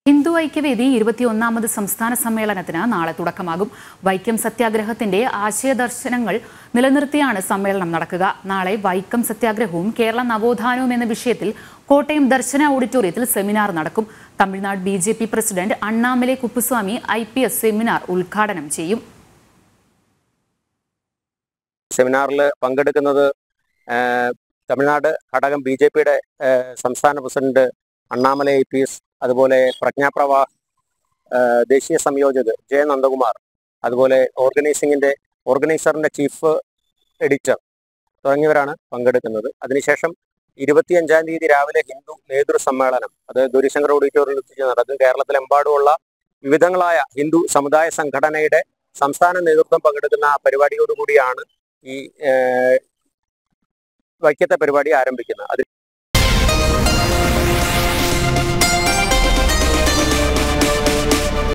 ഹിന്ദു ഐക്യവേദി ഇരുപത്തിയൊന്നാമത് സംസ്ഥാന സമ്മേളനത്തിന് നാളെ തുടക്കമാകും വൈക്കം സത്യാഗ്രഹത്തിന്റെ ആശയദർശനങ്ങൾ നിലനിർത്തിയാണ് സമ്മേളനം നടക്കുക നാളെ വൈക്കം സത്യാഗ്രഹവും കേരള നവോത്ഥാനവും എന്ന വിഷയത്തിൽ കോട്ടയം ദർശന ഓഡിറ്റോറിയത്തിൽ സെമിനാർ നടക്കും Tamil Nadu B J P president Annamalai Kuppuswamy I P S seminar ഉദ്ഘാടനം ചെയ്യും സെമിനാറിൽ പങ്കെടുക്കുന്നത് ആ, തമിഴ്നാട് ഘടകം ബി ജെ പിയുടെ സംസ്ഥാന president Annamalai I P S അതുപോലെ പ്രജ്ഞാപ്രവാ ആ, ദേശീയ സംയോജക് ജെ നന്ദകുമാർ അതുപോലെ ഓർഗനൈസിങ്ങിന്റെ ഓർഗനൈസറിന്റെ ചീഫ് എഡിറ്റർ തുടങ്ങിയവരാണ് പങ്കെടുക്കുന്നത് അതിനുശേഷം ഇരുപത്തിയഞ്ചാം തീയതി രാവിലെ ഹിന്ദു നേതൃ സമ്മേളനം അത് ഗൗരിശങ്കർ ഓഡിറ്റോറിയത്തിൽ വെച്ച് നടക്കും കേരളത്തിലെമ്പാടുമുള്ള വിവിധങ്ങളായ ഹിന്ദു സമുദായ സംഘടനയുടെ സംസ്ഥാന നേതൃത്വം പങ്കെടുക്കുന്ന ആ പരിപാടിയോടുകൂടിയാണ് ഈ ഏഹ്, വൈക്കത്തെ പരിപാടി ആരംഭിക്കുന്നത് അതിൽ